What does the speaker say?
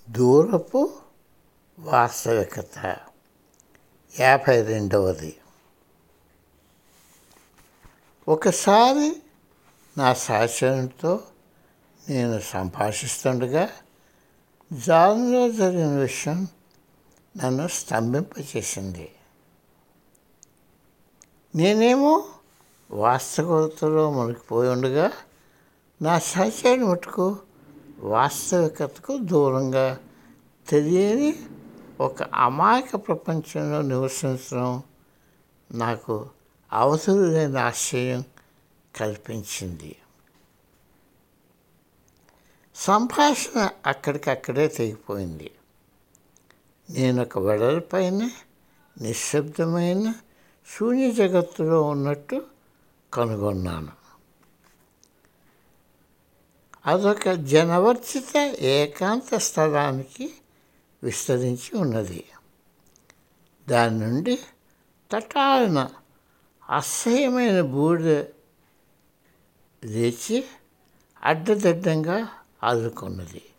దూరపు వాస్తవికత యాభై రెండవది ఒకసారి నా సహచరునితో నేను సంభాషిస్తుండగా జాన్లో జరిగిన విషయం నన్ను స్తంభింపచేసింది నేనేమో వాస్తవికతలో మునిగిపోయి ఉండగా నా సహచరుని మటుకు వాస్తవికతకు దూరంగా తెలియని ఒక అమాయక ప్రపంచంలో నివసించడం నాకు అవసరమైన ఆశ్చర్యం కల్పించింది సంభాషణ అక్కడికక్కడే తెగిపోయింది నేను ఒక వెడల్పైన నిశ్శబ్దమైన శూన్య జగత్తులో ఉన్నట్టు కనుగొన్నాను అదొక జనవర్జిత ఏకాంత స్థలానికి విస్తరించి ఉన్నది దాని నుండి తటాలన అసహ్యమైన బూడిద లేచి అడ్డదిడ్డంగా ఆదుకున్నది